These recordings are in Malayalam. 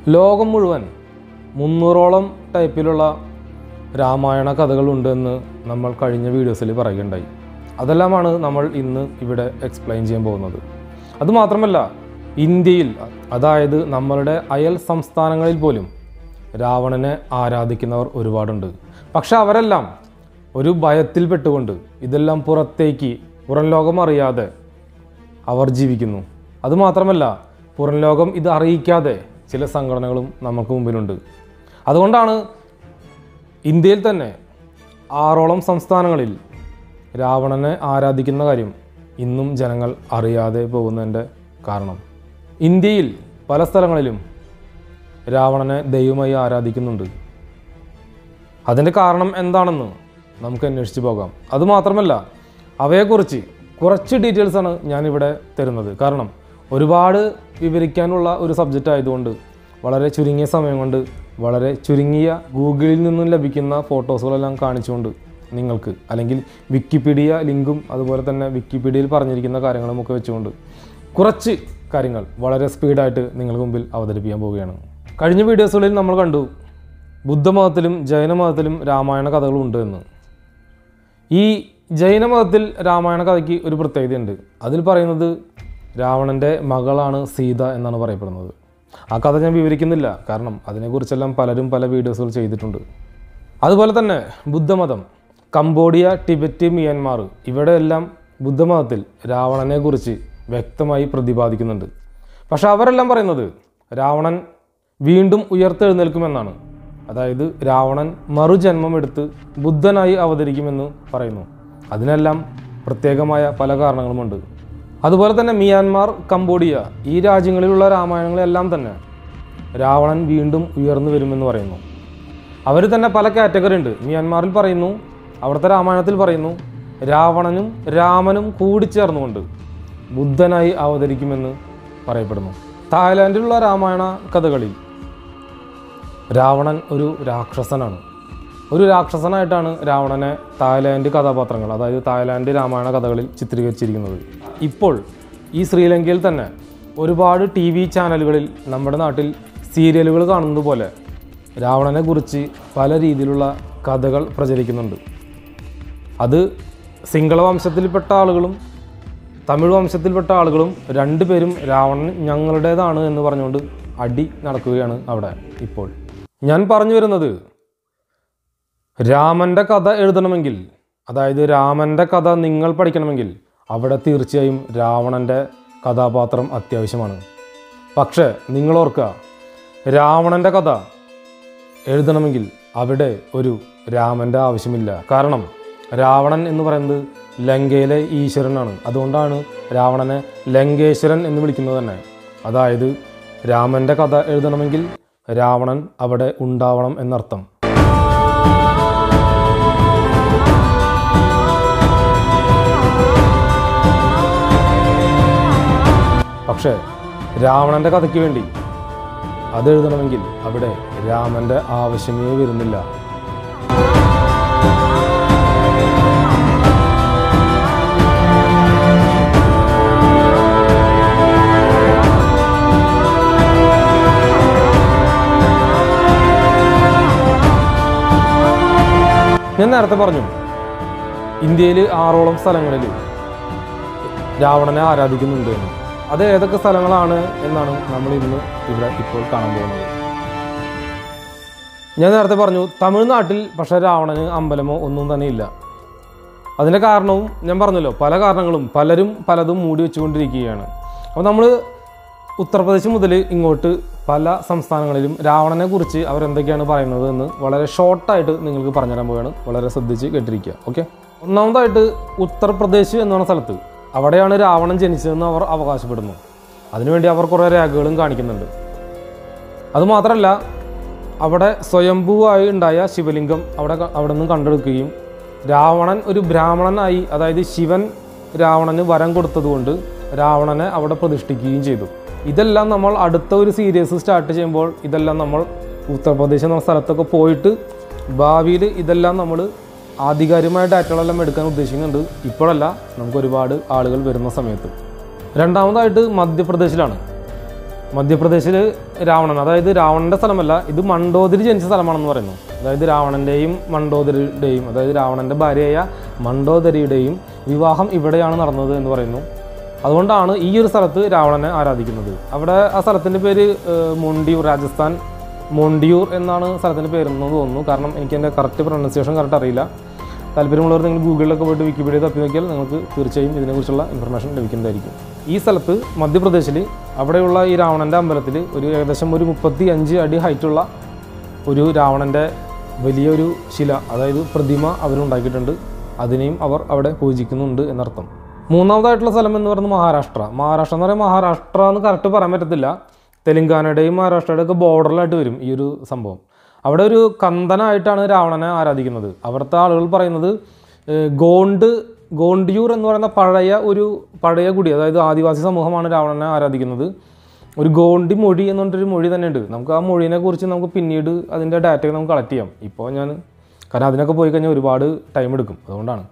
ലോകം മുഴുവൻ മുന്നൂറോളം ടൈപ്പിലുള്ള രാമായണ കഥകളുണ്ട് എന്ന് നമ്മൾ കഴിഞ്ഞ വീഡിയോസിൽ പറയുകയുണ്ടായി അതെല്ലാമാണ് നമ്മൾ ഇന്ന് ഇവിടെ എക്സ്പ്ലെയിൻ ചെയ്യാൻ പോകുന്നത് അതുമാത്രമല്ല ഇന്ത്യയിൽ അതായത് നമ്മളുടെ അയൽ സംസ്ഥാനങ്ങളിൽ പോലും രാവണനെ ആരാധിക്കുന്നവർ ഒരുപാടുണ്ട് പക്ഷെ അവരെല്ലാം ഒരു ഭയത്തിൽ പെട്ടുകൊണ്ട് ഇതെല്ലാം പുറത്തേക്ക് പുറം ലോകം അറിയാതെ അവർ ജീവിക്കുന്നു അതുമാത്രമല്ല പുറം ലോകം ഇത് അറിയിക്കാതെ ചില സംഘടനകളും നമുക്ക് മുമ്പിലുണ്ട് അതുകൊണ്ടാണ് ഇന്ത്യയിൽ തന്നെ ആറോളം സംസ്ഥാനങ്ങളിൽ രാവണനെ ആരാധിക്കുന്ന കാര്യം ഇന്നും ജനങ്ങൾ അറിയാതെ പോകുന്നതിൻ്റെ കാരണം ഇന്ത്യയിൽ പല സ്ഥലങ്ങളിലും രാവണനെ ദൈവമായി ആരാധിക്കുന്നുണ്ട് അതിൻ്റെ കാരണം എന്താണെന്ന് നമുക്ക് അന്വേഷിച്ച് പോകാം അതുമാത്രമല്ല അവയെക്കുറിച്ച് കുറച്ച് ഡീറ്റെയിൽസ് ആണ് ഞാനിവിടെ തരുന്നത് കാരണം ഒരുപാട് വിവരിക്കാനുള്ള ഒരു സബ്ജക്റ്റ് ആയതുകൊണ്ട് വളരെ ചുരുങ്ങിയ സമയം കൊണ്ട് വളരെ ചുരുങ്ങിയ ഗൂഗിളിൽ നിന്നും ലഭിക്കുന്ന ഫോട്ടോസുകളെല്ലാം കാണിച്ചുകൊണ്ട് നിങ്ങൾക്ക് അല്ലെങ്കിൽ വിക്കിപീഡിയ ലിങ്കും അതുപോലെ തന്നെ വിക്കിപീഡിയയിൽ പറഞ്ഞിരിക്കുന്ന കാര്യങ്ങളും ഒക്കെ വെച്ചുകൊണ്ട് കുറച്ച് കാര്യങ്ങൾ വളരെ സ്പീഡായിട്ട് നിങ്ങൾക്ക് മുമ്പിൽ അവതരിപ്പിക്കാൻ പോവുകയാണ് കഴിഞ്ഞ വീഡിയോസുകളിൽ നമ്മൾ കണ്ടു ബുദ്ധമതത്തിലും ജൈനമതത്തിലും രാമായണ കഥകളുണ്ട് എന്ന് ഈ ജൈനമതത്തിൽ രാമായണ കഥയ്ക്ക് ഒരു പ്രത്യേകതയുണ്ട് അതിൽ പറയുന്നത് രാവണൻ്റെ മകളാണ് സീത എന്നാണ് പറയപ്പെടുന്നത് ആ കഥ ഞാൻ വിവരിക്കുന്നില്ല കാരണം അതിനെക്കുറിച്ചെല്ലാം പലരും പല വീഡിയോസുകൾ ചെയ്തിട്ടുണ്ട് അതുപോലെ തന്നെ ബുദ്ധമതം കംബോഡിയ ടിബറ്റ് മിയാൻമാർ ഇവിടെയെല്ലാം ബുദ്ധമതത്തിൽ രാവണനെക്കുറിച്ച് വ്യക്തമായി പ്രതിപാദിക്കുന്നുണ്ട് പക്ഷെ അവരെല്ലാം പറയുന്നത് രാവണൻ വീണ്ടും ഉയർത്തെഴുന്നേൽക്കുമെന്നാണ് അതായത് രാവണൻ മറുജന്മം എടുത്ത് ബുദ്ധനായി അവതരിക്കുമെന്ന് പറയുന്നു അതിനെല്ലാം പ്രത്യേകമായ പല കാരണങ്ങളുമുണ്ട് അതുപോലെ തന്നെ മിയാൻമാർ കംബോഡിയ ഈ രാജ്യങ്ങളിലുള്ള രാമായണങ്ങളെല്ലാം തന്നെ രാവണൻ വീണ്ടും ഉയർന്നു വരുമെന്ന് പറയുന്നു അവർ തന്നെ പല കാറ്റഗറി ഉണ്ട് മിയാൻമാറിൽ പറയുന്നു അവിടുത്തെ രാമായണത്തിൽ പറയുന്നു രാവണനും രാമനും കൂടിച്ചേർന്നുകൊണ്ട് ബുദ്ധനായി അവതരിക്കുമെന്ന് പറയപ്പെടുന്നു തായ്ലാൻഡിലുള്ള രാമായണ കഥകളിൽ രാവണൻ ഒരു രാക്ഷസനാണ് ഒരു രാക്ഷസനായിട്ടാണ് രാവണനെ തായ്ലാൻഡ് കഥാപാത്രങ്ങൾ അതായത് തായ്ലാൻഡ് രാമായണ കഥകളിൽ ചിത്രീകരിച്ചിരിക്കുന്നത് ഇപ്പോൾ ഈ ശ്രീലങ്കയിൽ തന്നെ ഒരുപാട് ടി വി ചാനലുകളിൽ നമ്മുടെ നാട്ടിൽ സീരിയലുകൾ കാണുന്നത് പോലെ രാവണനെ കുറിച്ച് പല രീതിയിലുള്ള കഥകൾ പ്രചരിക്കുന്നുണ്ട് അത് സിംഗള വംശത്തിൽപ്പെട്ട ആളുകളും തമിഴ് വംശത്തിൽപ്പെട്ട ആളുകളും രണ്ടുപേരും രാവണൻ ഞങ്ങളുടേതാണ് എന്ന് പറഞ്ഞുകൊണ്ട് അടി നടക്കുകയാണ് അവിടെ ഇപ്പോൾ ഞാൻ പറഞ്ഞു വരുന്നത് രാമൻ്റെ കഥ എഴുതണമെങ്കിൽ അതായത് രാമൻ്റെ കഥ നിങ്ങൾ പഠിക്കണമെങ്കിൽ അവിടെ തീർച്ചയായും രാവണൻ്റെ കഥാപാത്രം അത്യാവശ്യമാണ് പക്ഷേ നിങ്ങൾ ഓർക്കുക രാവണൻ്റെ കഥ എഴുതണമെങ്കിൽ അവിടെ ഒരു രാമൻ്റെ ആവശ്യമില്ല കാരണം രാവണൻ എന്ന് പറയുന്നത് ലങ്കയിലെ ഈശ്വരനാണ് അതുകൊണ്ടാണ് രാവണനെ ലങ്കേശ്വരൻ എന്ന് വിളിക്കുന്നത് തന്നെ അതായത് രാമൻ്റെ കഥ എഴുതണമെങ്കിൽ രാവണൻ അവിടെ ഉണ്ടാവണം എന്നർത്ഥം പക്ഷേ രാവണൻ്റെ കഥയ്ക്ക് വേണ്ടി അതെഴുതണമെങ്കിൽ അവിടെ രാമൻ്റെ ആവശ്യമേ വരുന്നില്ല ഞാൻ നേരത്തെ പറഞ്ഞു ഇന്ത്യയിൽ ആറോളം സ്ഥലങ്ങളിൽ രാവണനെ ആരാധിക്കുന്നുണ്ട് എന്ന് അത് ഏതൊക്കെ സ്ഥലങ്ങളാണ് എന്നാണ് നമ്മൾ ഇന്ന് ഇവിടെ ഇപ്പോൾ കാണാൻ പോകുന്നത് ഞാൻ നേരത്തെ പറഞ്ഞു തമിഴ്നാട്ടിൽ പക്ഷേ രാവണന് അമ്പലമോ ഒന്നും തന്നെ ഇല്ല അതിൻ്റെ കാരണവും ഞാൻ പറഞ്ഞല്ലോ പല കാരണങ്ങളും പലരും പലതും മൂടി വെച്ചുകൊണ്ടിരിക്കുകയാണ് അപ്പോൾ നമ്മൾ ഉത്തർപ്രദേശ് മുതൽ ഇങ്ങോട്ട് പല സംസ്ഥാനങ്ങളിലും രാവണനെ കുറിച്ച് അവരെന്തൊക്കെയാണ് പറയുന്നത് എന്ന് വളരെ ഷോർട്ടായിട്ട് നിങ്ങൾക്ക് പറഞ്ഞുതരാൻ പോവുകയാണ് വളരെ ശ്രദ്ധിച്ച് കേട്ടിരിക്കുക ഓക്കെ ഒന്നാമതായിട്ട് ഉത്തർപ്രദേശ് എന്ന് പറഞ്ഞ സ്ഥലത്ത് അവിടെയാണ് രാവണൻ ജനിച്ചതെന്ന് അവർ അവകാശപ്പെടുന്നു അതിനുവേണ്ടി അവർ കുറേ രേഖകളും കാണിക്കുന്നുണ്ട് അതുമാത്രമല്ല അവിടെ സ്വയംഭൂവായി ഉണ്ടായ ശിവലിംഗം അവിടെ ക- അവിടെ നിന്ന് കണ്ടെടുക്കുകയും രാവണൻ ഒരു ബ്രാഹ്മണനായി അതായത് ശിവൻ രാവണന് വരം കൊടുത്തതുകൊണ്ട് രാവണനെ അവിടെ പ്രതിഷ്ഠിക്കുകയും ചെയ്തു ഇതെല്ലാം നമ്മൾ അടുത്ത ഒരു സീരീസ് സ്റ്റാർട്ട് ചെയ്യുമ്പോൾ ഇതെല്ലാം നമ്മൾ ഉത്തർപ്രദേശ് എന്ന സ്ഥലത്തൊക്കെ പോയിട്ട് ഭാവിയിൽ ഇതെല്ലാം നമ്മൾ ആധികാരികമായ ഡാറ്റകളെല്ലാം എടുക്കാൻ ഉദ്ദേശിക്കുന്നുണ്ട് ഇപ്പോഴല്ല നമുക്ക് ഒരുപാട് ആളുകൾ വരുന്ന സമയത്ത് രണ്ടാമതായിട്ട് മധ്യപ്രദേശിലാണ് മധ്യപ്രദേശിൽ രാവണൻ അതായത് രാവണന്റെ സ്ഥലമല്ല ഇത് മണ്ടോദരി ജനിച്ച സ്ഥലമാണെന്ന് പറയുന്നു അതായത് രാവണന്റെയും മണ്ടോദരിയുടെയും അതായത് രാവണന്റെ ഭാര്യയായ മണ്ടോദരിയുടെയും വിവാഹം ഇവിടെയാണ് നടന്നത് എന്ന് പറയുന്നു അതുകൊണ്ടാണ് ഈ ഒരു സ്ഥലത്ത് രാവണനെ ആരാധിക്കുന്നത് അവിടെ ആ സ്ഥലത്തിൻ്റെ പേര് ഏഹ്, മോണ്ടിയൂർ രാജസ്ഥാൻ മോണ്ടിയൂർ എന്നാണ് സ്ഥലത്തിൻ്റെ പേരെന്ന് തോന്നുന്നു കാരണം എനിക്ക് എൻ്റെ കറക്റ്റ് പ്രൊണൗൺസിയേഷൻ കറക്റ്റ് അറിയില്ല താല്പര്യമുള്ളവർ നിങ്ങൾ ഗൂഗിളിലൊക്കെ പോയിട്ട് വിക്കിപീഡിയ തപ്പി നോക്കിയാൽ നിങ്ങൾക്ക് തീർച്ചയായും ഇതിനെക്കുറിച്ചുള്ള ഇൻഫർമേഷൻ ലഭിക്കുന്നതായിരിക്കും ഈ സ്ഥലത്ത് മധ്യപ്രദേശിൽ അവിടെയുള്ള ഈ രാവണൻ്റെ അമ്പലത്തിൽ ഒരു ഏകദേശം ഒരു മുപ്പത്തി അഞ്ച് അടി ഹൈറ്റുള്ള ഒരു രാവണൻ്റെ വലിയൊരു ശില അതായത് പ്രതിമ അവരുണ്ടാക്കിയിട്ടുണ്ട് അതിനെയും അവർ അവിടെ പൂജിക്കുന്നുണ്ട് എന്നർത്ഥം മൂന്നാമതായിട്ടുള്ള സ്ഥലം എന്ന് പറയുന്നത് മഹാരാഷ്ട്ര മഹാരാഷ്ട്ര എന്ന് പറയുമ്പോൾ മഹാരാഷ്ട്ര എന്ന് കറക്റ്റ് പറയാൻ പറ്റത്തില്ല തെലങ്കാനയുടെയും മഹാരാഷ്ട്രയുടെയും ഒക്കെ ബോർഡറിലായിട്ട് വരും ഈ ഒരു സംഭവം അവിടെ ഒരു കന്തനായിട്ടാണ് രാവണനെ ആരാധിക്കുന്നത് അവിടുത്തെ ആളുകൾ പറയുന്നത് ഏഹ്, ഗോണ്ട് ഗോണ്ടിയൂർ എന്ന് പറയുന്ന പഴയ ഒരു പഴയ കുടി അതായത് ആദിവാസി സമൂഹമാണ് രാവണനെ ആരാധിക്കുന്നത് ഒരു ഗോണ്ടി മൊഴി എന്ന് പറഞ്ഞിട്ടൊരു മൊഴി തന്നെ ഉണ്ട് നമുക്ക് ആ മൊഴിനെ കുറിച്ച് നമുക്ക് പിന്നീട് അതിൻ്റെ ഡാറ്റ നമുക്ക് കളക്ട് ചെയ്യാം ഇപ്പോൾ ഞാൻ കാരണം അതിനൊക്കെ പോയി കഴിഞ്ഞാൽ ഒരുപാട് ടൈം എടുക്കും അതുകൊണ്ടാണ്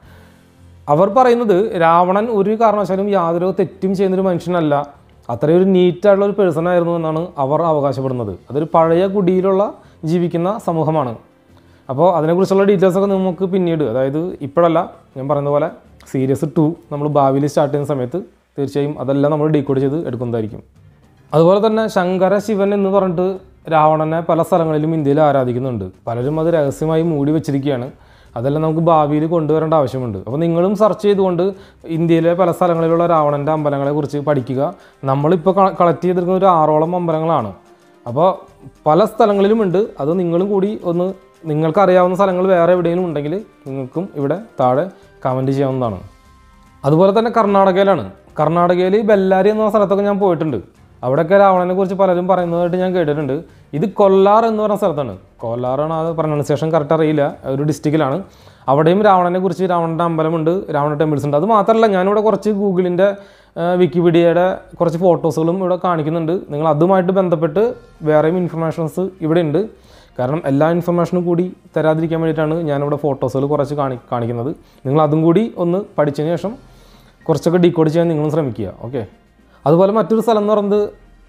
അവർ പറയുന്നത് രാവണൻ ഒരു കാരണവശാലും യാതൊരു തെറ്റും ചെയ്യുന്നൊരു മനുഷ്യനല്ല അത്രയും ഒരു നീറ്റായിട്ടുള്ള ഒരു പേഴ്സൺ ആയിരുന്നു എന്നാണ് അവർ അവകാശപ്പെടുന്നത് അതൊരു പഴയ കുടിയിലുള്ള ജീവിക്കുന്ന സമൂഹമാണ് അപ്പോൾ അതിനെക്കുറിച്ചുള്ള ഡീറ്റെയിൽസ് ഒക്കെ നമുക്ക് പിന്നീട് അതായത് ഇപ്പോഴല്ല ഞാൻ പറയുന്ന പോലെ സീരീസ് ടു നമ്മൾ ഭാവിയിൽ സ്റ്റാർട്ട് ചെയ്യുന്ന സമയത്ത് തീർച്ചയായും അതെല്ലാം നമ്മൾ ഡീകോഡ് ചെയ്ത് എടുക്കുന്നതായിരിക്കും അതുപോലെ തന്നെ ശങ്കര ശിവൻ എന്ന് പറഞ്ഞിട്ട് രാവണനെ പല സ്ഥലങ്ങളിലും ഇന്ത്യയിൽ ആരാധിക്കുന്നുണ്ട് പലരും അത് രഹസ്യമായി മൂടി വെച്ചിരിക്കുകയാണ് അതെല്ലാം നമുക്ക് ഭാവിയിൽ കൊണ്ടുവരേണ്ട ആവശ്യമുണ്ട് അപ്പോൾ നിങ്ങളും സെർച്ച് ചെയ്തുകൊണ്ട് ഇന്ത്യയിലെ പല സ്ഥലങ്ങളിലുള്ള രാവണൻ്റെ അമ്പലങ്ങളെ കുറിച്ച് പഠിക്കുക നമ്മളിപ്പോൾ കളക്ട് ചെയ്തിരിക്കുന്ന ഒരു ആറോളം അമ്പലങ്ങളാണ് അപ്പോൾ പല സ്ഥലങ്ങളിലുമുണ്ട് അത് നിങ്ങളും കൂടി ഒന്ന് നിങ്ങൾക്കറിയാവുന്ന സ്ഥലങ്ങൾ വേറെ എവിടെയെങ്കിലും ഉണ്ടെങ്കിൽ നിങ്ങൾക്കും ഇവിടെ താഴെ കമൻറ്റ് ചെയ്യാവുന്നതാണ് അതുപോലെ തന്നെ കർണാടകയിലാണ് കർണാടകയിൽ ബെല്ലാരി എന്ന സ്ഥലത്തൊക്കെ ഞാൻ പോയിട്ടുണ്ട് അവിടെയൊക്കെ രാവണനെ കുറിച്ച് പലരും പറയുന്നതായിട്ട് ഞാൻ കേട്ടിട്ടുണ്ട് ഇത് കൊല്ലാർ എന്ന് പറയുന്ന സ്ഥലത്താണ് കൊല്ലാറാണ് അത് പ്രൊനൗൺസിയേഷൻ കറക്റ്റ് അറിയില്ല ഒരു ഡിസ്ട്രിക്റ്റിലാണ് അവിടെയും രാവണനെ കുറിച്ച് രാവണൻ്റെ അമ്പലമുണ്ട് രാവണ ടെമ്പിൾസ് ഉണ്ട് അത് മാത്രമല്ല ഞാനിവിടെ കുറച്ച് ഗൂഗിളിൻ്റെ വിക്കിപീഡിയയുടെ കുറച്ച് ഫോട്ടോസുകളും ഇവിടെ കാണിക്കുന്നുണ്ട് നിങ്ങൾ അതുമായിട്ട് ബന്ധപ്പെട്ട് വേറെയും ഇൻഫർമേഷൻസ് ഇവിടെ ഉണ്ട് കാരണം എല്ലാ ഇൻഫർമേഷനും കൂടി തരാതിരിക്കാൻ വേണ്ടിയിട്ടാണ് ഞാനിവിടെ ഫോട്ടോസുകൾ കുറച്ച് കാണി കാണിക്കുന്നത് നിങ്ങൾ അതും കൂടി ഒന്ന് പഠിച്ചതിന് ശേഷം കുറച്ചൊക്കെ ഡീകോഡ് ചെയ്യാൻ നിങ്ങളും ശ്രമിക്കുക ഓക്കെ അതുപോലെ മറ്റൊരു സ്ഥലം എന്ന് പറയുന്നത്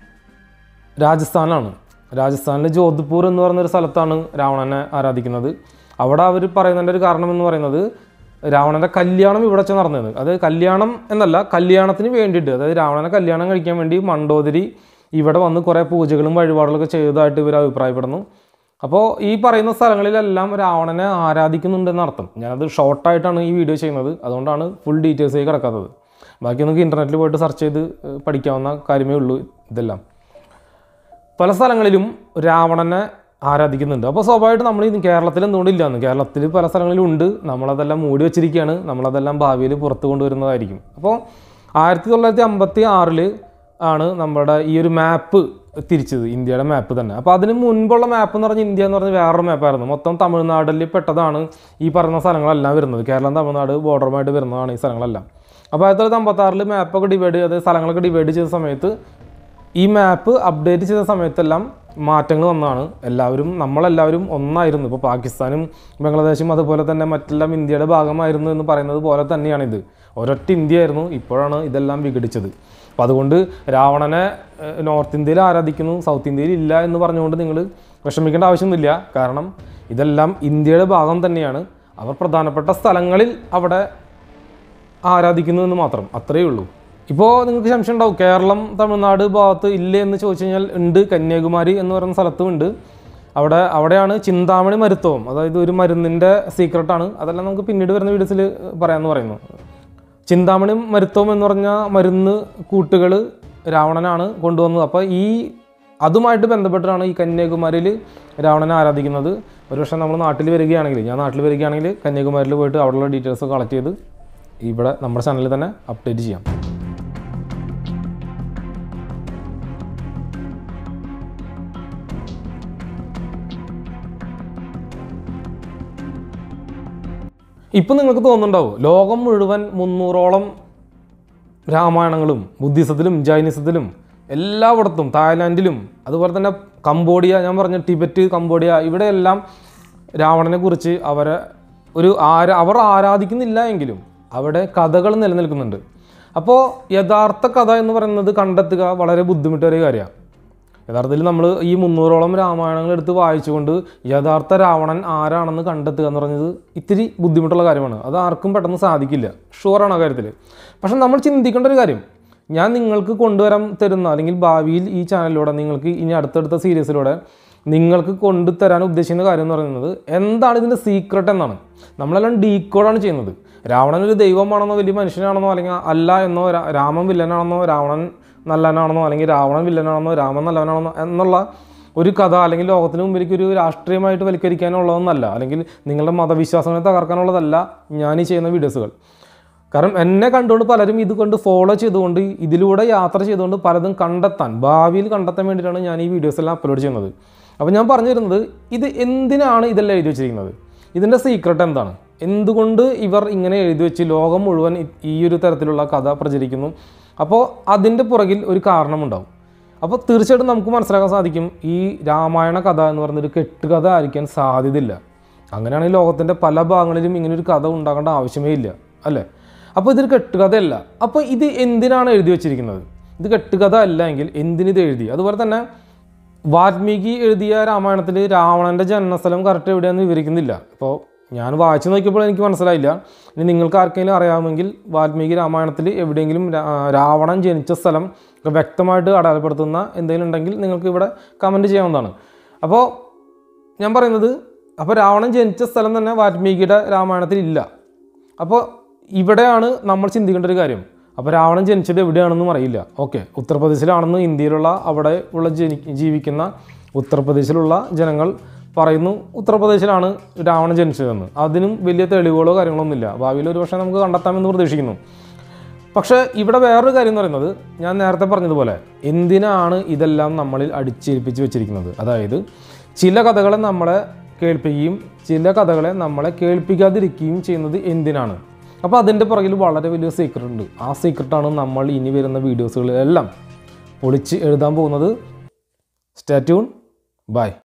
രാജസ്ഥാനാണ് രാജസ്ഥാനിലെ ജോധ്പൂർ എന്ന് പറയുന്ന ഒരു സ്ഥലത്താണ് രാവണനെ ആരാധിക്കുന്നത് അവിടെ അവർ പറയുന്നതിൻ്റെ ഒരു കാരണം എന്ന് പറയുന്നത് രാവണൻ്റെ കല്യാണം ഇവിടെ വെച്ച് നടന്നത് അതായത് കല്യാണം എന്നല്ല കല്യാണത്തിന് വേണ്ടിയിട്ട് അതായത് രാവണനെ കല്യാണം കഴിക്കാൻ വേണ്ടി മണ്ടോദരി ഇവിടെ വന്ന് കുറേ പൂജകളും വഴിപാടുകളൊക്കെ ചെയ്തതായിട്ട് ഇവർ അഭിപ്രായപ്പെടുന്നു അപ്പോൾ ഈ പറയുന്ന സ്ഥലങ്ങളിലെല്ലാം രാവണനെ ആരാധിക്കുന്നുണ്ടെന്ന് അർത്ഥം ഞാനത് ഷോർട്ടായിട്ടാണ് ഈ വീഡിയോ ചെയ്യുന്നത് അതുകൊണ്ടാണ് ഫുൾ ഡീറ്റെയിൽസിലേക്ക് കിടക്കാത്തത് ബാക്കി നമുക്ക് ഇൻ്റർനെറ്റിൽ പോയിട്ട് സെർച്ച് ചെയ്ത് ഏഹ്, പഠിക്കാവുന്ന കാര്യമേ ഉള്ളൂ ഇതെല്ലാം പല സ്ഥലങ്ങളിലും രാവണനെ ആരാധിക്കുന്നുണ്ട് അപ്പോൾ സ്വാഭാവികമായിട്ട് നമ്മൾ ഈ കേരളത്തിൽ എന്തുകൊണ്ടില്ലാന്ന് കേരളത്തിൽ പല സ്ഥലങ്ങളിലും ഉണ്ട് നമ്മളതെല്ലാം മൂടി വെച്ചിരിക്കുകയാണ് നമ്മളതെല്ലാം ഭാവിയിൽ പുറത്ത് കൊണ്ടുവരുന്നതായിരിക്കും അപ്പോൾ ആയിരത്തി തൊള്ളായിരത്തി അമ്പത്തി ആറിൽ ആണ് നമ്മുടെ ഈ ഒരു മാപ്പ് തിരിച്ചത് ഇന്ത്യയുടെ മാപ്പ് തന്നെ അപ്പോൾ അതിന് മുൻപുള്ള മാപ്പ് എന്ന് പറഞ്ഞാൽ ഇന്ത്യ എന്ന് പറഞ്ഞാൽ വേറൊരു മാപ്പായിരുന്നു മൊത്തം തമിഴ്നാട്ടിൽ പെട്ടതാണ് ഈ പറയുന്ന സ്ഥലങ്ങളെല്ലാം വരുന്നത് കേരളം തമിഴ്നാട് ബോർഡറുമായിട്ട് വരുന്നതാണ് ഈ സ്ഥലങ്ങളെല്ലാം അപ്പോൾ ആയിരത്തി തൊള്ളായിരത്തി അമ്പത്താറിൽ മാപ്പൊക്കെ ഡിവൈഡ് ചെയ്ത് സ്ഥലങ്ങളൊക്കെ ഡിവൈഡ് ചെയ്ത സമയത്ത് ഈ മാപ്പ് അപ്ഡേറ്റ് ചെയ്ത സമയത്തെല്ലാം മാറ്റങ്ങൾ വന്നതാണ് എല്ലാവരും നമ്മളെല്ലാവരും ഒന്നായിരുന്നു ഇപ്പോൾ പാകിസ്ഥാനും ബംഗ്ലാദേശും അതുപോലെ തന്നെ മറ്റെല്ലാം ഇന്ത്യയുടെ ഭാഗമായിരുന്നു എന്ന് പറയുന്നത് പോലെ തന്നെയാണിത് ഒരൊറ്റ ഇന്ത്യയായിരുന്നു ഇപ്പോഴാണ് ഇതെല്ലാം വിഘടിച്ചത് അപ്പോൾ അതുകൊണ്ട് രാവണനെ ഏഹ്, നോർത്ത് ഇന്ത്യയിൽ ആരാധിക്കുന്നു സൗത്ത് ഇന്ത്യയിൽ ഇല്ല എന്ന് പറഞ്ഞുകൊണ്ട് നിങ്ങൾ വിഷമിക്കേണ്ട ആവശ്യമൊന്നുമില്ല കാരണം ഇതെല്ലാം ഇന്ത്യയുടെ ഭാഗം തന്നെയാണ് അവർ പ്രധാനപ്പെട്ട സ്ഥലങ്ങളിൽ അവിടെ ആരാധിക്കുന്നു എന്ന് മാത്രം അത്രയേ ഉള്ളൂ ഇപ്പോൾ നിങ്ങൾക്ക് സംശയം ഉണ്ടാവും കേരളം തമിഴ്നാട് ഭാഗത്ത് ഇല്ലേ എന്ന് ചോദിച്ചു കഴിഞ്ഞാൽ ഉണ്ട് കന്യാകുമാരി എന്ന് പറയുന്ന സ്ഥലത്തും ഉണ്ട് അവിടെ അവിടെയാണ് ചിന്താമണി മരുത്വം അതായത് ഒരു മരുന്നിൻ്റെ സീക്രട്ടാണ് അതെല്ലാം നമുക്ക് പിന്നീട് വരുന്ന വീഡിയോസിൽ പറയാമെന്ന് പറയുന്നു ചിന്താമണി മരുത്വം എന്ന് പറഞ്ഞ മരുന്ന് കൂട്ടുകൾ രാവണനാണ് കൊണ്ടുവന്നത് അപ്പോൾ ഈ അതുമായിട്ട് ബന്ധപ്പെട്ടാണ് ഈ കന്യാകുമാരിയിൽ രാവണനെ ആരാധിക്കുന്നത് ഒരുപക്ഷെ നമ്മൾ നാട്ടിൽ വരികയാണെങ്കിൽ ഞാൻ നാട്ടിൽ വരികയാണെങ്കിൽ കന്യാകുമാരിയിൽ പോയിട്ട് അവിടെയുള്ള ഡീറ്റെയിൽസ് കളക്ട് ചെയ്ത് ഇവിടെ നമ്മുടെ ചാനലിൽ തന്നെ അപ്ഡേറ്റ് ചെയ്യാം ഇപ്പം നിങ്ങൾക്ക് തോന്നുന്നുണ്ടാവും ലോകം മുഴുവൻ മുന്നൂറോളം രാമായണങ്ങളും ബുദ്ധിസത്തിലും ജൈനിസത്തിലും എല്ലായിടത്തും തായ്ലാൻഡിലും അതുപോലെ തന്നെ കംബോഡിയ ഞാൻ പറഞ്ഞ ടിബറ്റ് കംബോഡിയ ഇവിടെയെല്ലാം രാവണനെ കുറിച്ച് അവരെ ഒരു ആരാ അവർ ആരാധിക്കുന്നില്ല എങ്കിലും അവിടെ കഥകൾ നിലനിൽക്കുന്നുണ്ട് അപ്പോൾ യഥാർത്ഥ കഥ എന്ന് പറയുന്നത് കണ്ടെത്തുക വളരെ ബുദ്ധിമുട്ടേറിയ കാര്യമാണ് യഥാർത്ഥത്തിൽ നമ്മൾ ഈ മുന്നൂറോളം രാമായണങ്ങൾ എടുത്ത് വായിച്ചുകൊണ്ട് യഥാർത്ഥ രാവണൻ ആരാണെന്ന് കണ്ടെത്തുക എന്ന് പറഞ്ഞത് ഇത്തിരി ബുദ്ധിമുട്ടുള്ള കാര്യമാണ് അത് ആർക്കും പെട്ടെന്ന് സാധിക്കില്ല ഷുവറാണ് ആ കാര്യത്തിൽ പക്ഷെ നമ്മൾ ചിന്തിക്കേണ്ട ഒരു കാര്യം ഞാൻ നിങ്ങൾക്ക് കൊണ്ടുവരാൻ തരുന്ന അല്ലെങ്കിൽ ഭാവിയിൽ ഈ ചാനലിലൂടെ നിങ്ങൾക്ക് ഇനി അടുത്തടുത്ത സീരീസിലൂടെ നിങ്ങൾക്ക് കൊണ്ടുതരാൻ ഉദ്ദേശിക്കുന്ന കാര്യം എന്ന് പറയുന്നത് എന്താണ് ഇതിൻ്റെ സീക്രട്ട് എന്നാണ് നമ്മളെല്ലാം ഡീകോഡാണ് ചെയ്യുന്നത് രാവണൻ ഒരു ദൈവമാണെന്നോ വലിയ മനുഷ്യനാണെന്നോ അല്ലെങ്കിൽ അല്ല എന്നോ രാ- രാമൻ വില്ലനാണെന്നോ രാവണൻ നല്ലവനാണെന്നോ അല്ലെങ്കിൽ രാവണൻ വില്ലനാണെന്നോ രാമൻ നല്ലവനാണെന്നോ എന്നുള്ള ഒരു കഥ അല്ലെങ്കിൽ ലോകത്തിന് മുമ്പിലേക്ക് ഒരു രാഷ്ട്രീയമായിട്ട് വലിക്കരിക്കാനുള്ളതൊന്നല്ല അല്ലെങ്കിൽ നിങ്ങളുടെ മതവിശ്വാസങ്ങളെ തകർക്കാനുള്ളതല്ല ഞാൻ ഈ ചെയ്യുന്ന വീഡിയോസുകൾ കാരണം എന്നെ കണ്ടുകൊണ്ട് പലരും ഇത് കൊണ്ട് ഫോളോ ചെയ്തുകൊണ്ട് ഇതിലൂടെ യാത്ര ചെയ്തുകൊണ്ട് പലതും കണ്ടെത്താൻ ഭാവിയിൽ കണ്ടെത്താൻ വേണ്ടിയിട്ടാണ് ഞാൻ ഈ വീഡിയോസ് എല്ലാം അപ്ലോഡ് ചെയ്യുന്നത് അപ്പോൾ ഞാൻ പറഞ്ഞു തരുന്നത് ഇത് എന്തിനാണ് ഇതെല്ലാം എഴുതി വെച്ചിരിക്കുന്നത് ഇതിൻ്റെ സീക്രട്ട് എന്താണ് എന്തുകൊണ്ട് ഇവർ ഇങ്ങനെ എഴുതി വെച്ച് ലോകം മുഴുവൻ ഇ- ഈ ഒരു തരത്തിലുള്ള കഥ പ്രചരിക്കുന്നു അപ്പോൾ അതിൻ്റെ പുറകിൽ ഒരു കാരണമുണ്ടാവും അപ്പോൾ തീർച്ചയായിട്ടും നമുക്ക് മനസ്സിലാക്കാൻ സാധിക്കും ഈ രാമായണ കഥ എന്ന് പറയുന്നൊരു കെട്ടുകഥ ആയിരിക്കാൻ സാധ്യതയില്ല അങ്ങനെയാണെങ്കിൽ ലോകത്തിൻ്റെ പല ഭാഗങ്ങളിലും ഇങ്ങനെ ഒരു കഥ ഉണ്ടാകേണ്ട ആവശ്യമേ ഇല്ല അല്ലേ അപ്പോൾ ഇതൊരു കെട്ടുകഥയല്ല അപ്പോൾ ഇത് എന്തിനാണ് എഴുതി വെച്ചിരിക്കുന്നത് ഇത് കെട്ടുകഥ അല്ല എങ്കിൽ എന്തിനിത് എഴുതി അതുപോലെ തന്നെ വാൽമീകി എഴുതിയ രാമായണത്തിൽ രാവണൻ്റെ ജന്മസ്ഥലം കറക്റ്റ് എവിടെയാണെന്ന് വിവരിക്കുന്നില്ല ഇപ്പോൾ ഞാൻ വായിച്ചു നോക്കിയപ്പോൾ എനിക്ക് മനസ്സിലായില്ല ഇനി നിങ്ങൾക്ക് ആർക്കെങ്കിലും അറിയാമെങ്കിൽ വാൽമീകി രാമായണത്തിൽ എവിടെയെങ്കിലും രാ- രാവണൻ ജനിച്ച സ്ഥലം ഒക്കെ വ്യക്തമായിട്ട് അടയാളപ്പെടുത്തുന്ന എന്തെങ്കിലും ഉണ്ടെങ്കിൽ നിങ്ങൾക്ക് ഇവിടെ കമൻറ്റ് ചെയ്യാവുന്നതാണ് അപ്പോൾ ഞാൻ പറയുന്നത് അപ്പോൾ രാവണൻ ജനിച്ച സ്ഥലം തന്നെ വാൽമീകിയുടെ രാമായണത്തിൽ ഇല്ല അപ്പോൾ ഇവിടെയാണ് നമ്മൾ ചിന്തിക്കേണ്ട ഒരു കാര്യം അപ്പോൾ രാവണൻ ജനിച്ചത് എവിടെയാണെന്നും അറിയില്ല ഓക്കെ ഉത്തർപ്രദേശിലാണെന്ന് ഇന്ത്യയിലുള്ള അവിടെ ഉള്ള ജനി ജീവിക്കുന്ന ഉത്തർപ്രദേശിലുള്ള ജനങ്ങൾ പറയുന്നു ഉത്തർപ്രദേശിലാണ് രാവണൻ ജനിച്ചതെന്ന് അതിനും വലിയ തെളിവുകളോ കാര്യങ്ങളൊന്നുമില്ല ഭാവിയിൽ ഒരു പക്ഷേ നമുക്ക് കണ്ടെത്താമെന്ന് പ്രതീക്ഷിക്കുന്നു പക്ഷേ ഇവിടെ വേറൊരു കാര്യം എന്ന് പറയുന്നത് ഞാൻ നേരത്തെ പറഞ്ഞതുപോലെ എന്തിനാണ് ഇതെല്ലാം നമ്മളിൽ അടിച്ചേൽപ്പിച്ച് വെച്ചിരിക്കുന്നത് അതായത് ചില കഥകളെ നമ്മളെ കേൾപ്പിക്കുകയും ചില കഥകളെ നമ്മളെ കേൾപ്പിക്കാതിരിക്കുകയും ചെയ്യുന്നത് എന്തിനാണ് അപ്പോൾ അതിൻ്റെ പുറകിൽ വളരെ വലിയ സീക്രട്ട് ഉണ്ട് ആ സീക്രട്ടാണ് നമ്മൾ ഇനി വരുന്ന വീഡിയോസുകളിലെല്ലാം പൊളിച്ച് എഴുതാൻ പോകുന്നത് സ്റ്റാറ്റ്യൂൺ ബൈ